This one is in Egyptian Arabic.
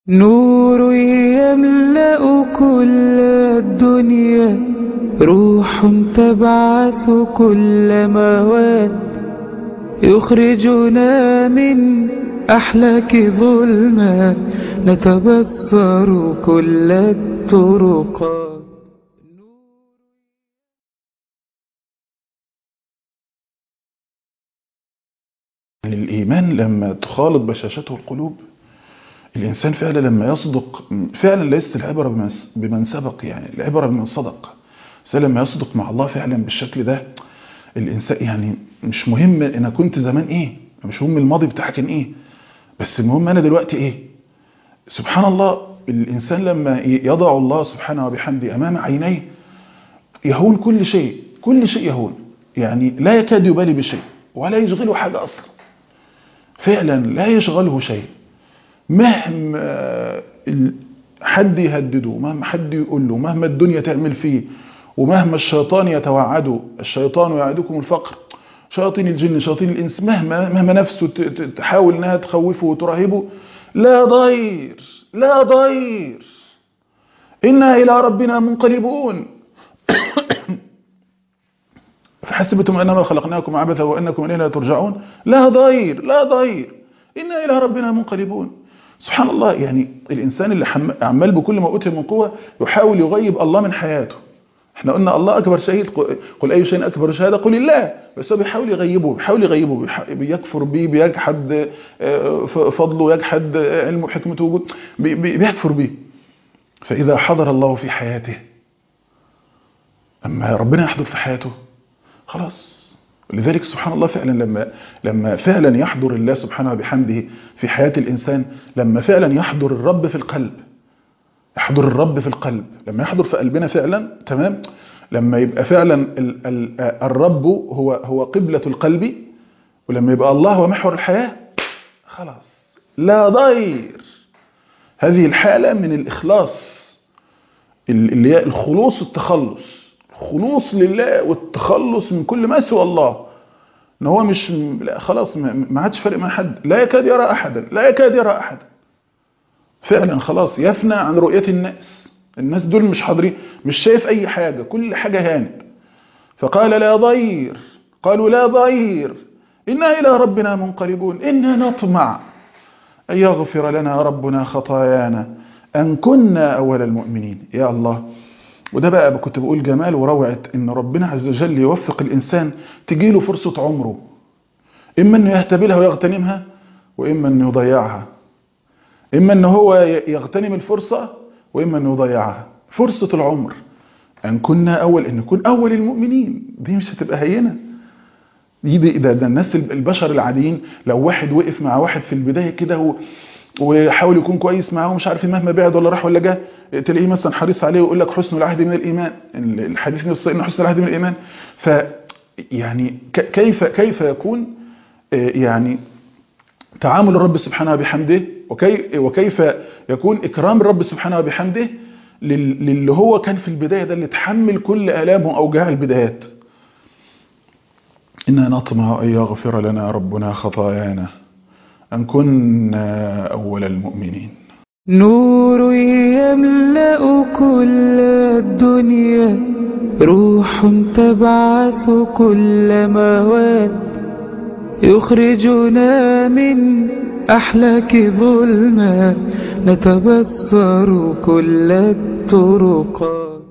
نور يملأ كل الدنيا روح تبعث كل مواد يخرجنا من أحلاك ظلمات نتبصر كل الطرقات يعني الإيمان لما تخالط بشاشته القلوب الإنسان فعلا لما يصدق فعلا ليست العبرة بمن- بمن سبق يعني العبرة بمن صدق الإنسان لما يصدق مع الله فعلا بالشكل ده الإنسان يعني مش مهم أنا كنت زمان إيه مش مهم الماضي بتاعك كان إيه بس المهم أنا دلوقتي إيه سبحان الله الإنسان لما يضع الله سبحانه وبحمده أمام عينيه يهون كل شيء كل شيء يهون يعني لا يكاد يبالي بشيء ولا يشغله حاجة أصلا فعلا لا يشغله شيء مهما ال- حد يهدده مهما حد يقول له مهما الدنيا تعمل فيه ومهما الشيطان يتوعده الشيطان يعدكم الفقر شياطين الجن شياطين الإنس مهما مهما نفسه ت- ت- تحاول انها تخوفه وترهبه لا ضير لا ضير إنا إلى ربنا منقلبون فحسبتم أنما خلقناكم عبثا وأنكم إلينا ترجعون لا ضير لا ضير إنا إلى ربنا منقلبون سبحان الله يعني الإنسان اللي حم- عمال بكل ما أوتي من قوة يحاول يغيب الله من حياته احنا قلنا الله أكبر شهيد قل- قل أي شيء أكبر شهادة قل الله بس هو بيحاول يغيبه بيحاول يغيبه بيح- بيكفر بيه بيجحد آه، ف- فضله يجحد آه، علمه وحكمته وجود بي- بي- بيكفر بيه فإذا حضر الله في حياته أما ربنا يحضر في حياته خلاص لذلك سبحان الله فعلا لما لما فعلا يحضر الله سبحانه وبحمده في حياة الإنسان لما فعلا يحضر الرب في القلب يحضر الرب في القلب لما يحضر في قلبنا فعلا تمام لما يبقى فعلا ال ال الرب هو هو قبلة القلب ولما يبقى الله هو محور الحياة خلاص لا ضير هذه الحالة من الإخلاص اللي هي الخلوص والتخلص الخلوص لله والتخلص من كل ما سوى الله ان هو مش لا خلاص ما ما عادش فارق مع حد لا يكاد يرى احدا لا يكاد يرى احدا فعلا خلاص يفنى عن رؤية الناس الناس دول مش حاضرين مش شايف اي حاجة كل حاجة هانت فقال لا ضير قالوا لا ضير إنا إلى ربنا منقلبون إنا نطمع أن يغفر لنا ربنا خطايانا أن كنا أول المؤمنين يا الله وده بقى كنت بقول جمال وروعة إن ربنا عز وجل يوفق الإنسان تجيله فرصة عمره إما أنه يهتبي لها ويغتنمها وإما أنه يضيعها إما أنه هو يغتنم الفرصة وإما أنه يضيعها فرصة العمر أن كنا أول أن نكون أول المؤمنين دي مش هتبقى هينة دي ده, ده الناس البشر العاديين لو واحد وقف مع واحد في البداية كده و وحاول يكون كويس معاه ومش عارف مهما بعد ولا راح ولا جه تلاقيه مثلا حريص عليه ويقول لك حسن العهد من الايمان الحديث الصحيح ان حسن العهد من الايمان ف يعني كيف كيف يكون يعني تعامل الرب سبحانه وبحمده وكي وكيف يكون اكرام الرب سبحانه وبحمده للي هو كان في البدايه ده اللي تحمل كل الام واوجاع البدايات إنا نطمع أن يغفر لنا ربنا خطايانا أن كنا أول المؤمنين نور يملأ كل الدنيا روح تبعث كل مواد يخرجنا من أحلاك ظلمات نتبصر كل الطرقات